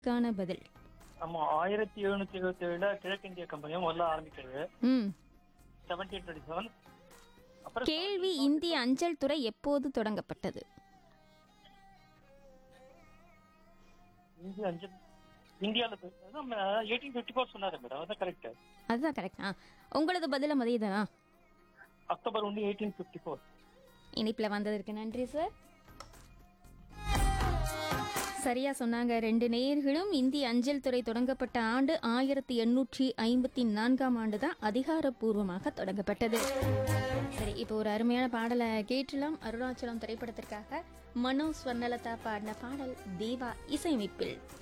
கான பதில் ஆமா ஆயிரத்தி எழுநூத்தி எழுபத்தி ஏழுல கிழக்கிந்திய கம்பெனியும் முதல்ல ஆரம்பிக்கிறது ம் செவன்டீன் டுவெண்ட்டி செவன் அப்புறம் கேள்வி இந்திய அஞ்சல் துறை எப்போது தொடங்கப்பட்டது இந்திய அஞ்சல் இந்தியாவில் நம்ம எயிட்டீன் ஃபிஃப்டி ஃபோர் சொன்னாரு மேடம் அதான் கரெக்ட் அதுதான் கரெக்ட் ஆ உங்களது பதிலும் அதே தானா அக்டோபர் ஒன்று எயிட்டீன் ஃபிஃப்டி ஃபோர் இனிப்பில் வந்ததற்கு நன்றி சார் சரியா சொன்னாங்க ரெண்டு நேயர்களும் இந்திய அஞ்சல் துறை தொடங்கப்பட்ட ஆண்டு ஆயிரத்தி எண்ணூற்றி ஐம்பத்தி நான்காம் ஆண்டு தான் அதிகாரப்பூர்வமாக தொடங்கப்பட்டது சரி இப்போ ஒரு அருமையான பாடலை கேட்டலாம் அருணாச்சலம் திரைப்படத்திற்காக மனோ ஸ்வர்ணலதா பாடின பாடல் தேவா இசையமைப்பில்